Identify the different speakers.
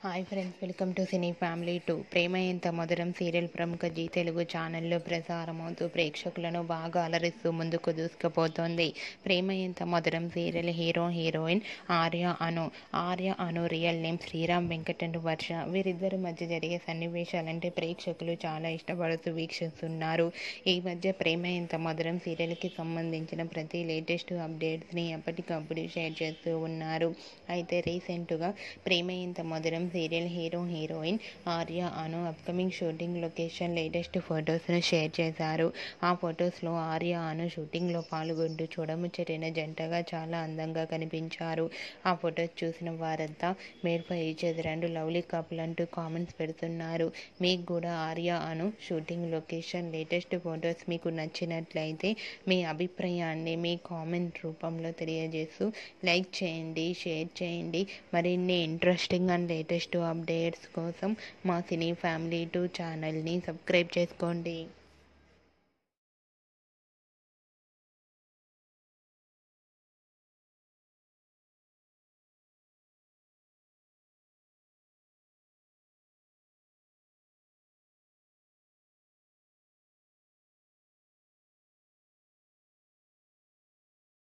Speaker 1: hi friends welcome to cine family two Prema Entha Madhuram serial ప్రముఖ G Telugu ఛానల్లో ప్రసారమవుతూ ప్రేక్షకులను బాగా అలరిస్తూ ముందుకు దూసుకుపోతోంది Prema Entha Madhuram serial hero heroine Arya Anu Arya Anu real name Sriram Venkat and Varsha వీరిద్దరి మధ్య జరిగే సన్నివేశాలంటే ప్రేక్షకులు చాలా ఇష్టపడుతూ వీక్షిస్తున్నారు ఈ మధ్య ప్రేమ ఎంత మధురం సీరియల్కి సంబంధించిన ప్రతి లేటెస్ట్ అప్డేట్స్ని ఎప్పటికప్పుడు షేర్ చేస్తూ ఉన్నారు అయితే రీసెంట్గా Prema Entha Madhuram serial hero heroine Arya Anu upcoming shooting location latest ఫొటోస్ను షేర్ చేశారు ఆ ఫొటోస్లో ఆర్య అను షూటింగ్లో పాల్గొంటూ చూడముచ్చటైన జంటగా చాలా అందంగా కనిపించారు ఆ ఫొటోస్ చూసిన వారంతా made for each other and lovely couple అంటూ కామెంట్స్ పెడుతున్నారు మీకు కూడా Arya Anu shooting location latest photos మీకు నచ్చినట్లయితే మీ అభిప్రాయాన్ని మీ కామెంట్ రూపంలో తెలియజేస్తూ లైక్ చేయండి షేర్ చేయండి మరిన్ని ఇంట్రెస్టింగ్ అండ్ లేటెస్ట్ అప్డేట్స్ కోసం మా సినీ ఫ్యామిలీ టూ ఛానల్ని సబ్స్క్రైబ్ చేసుకోండి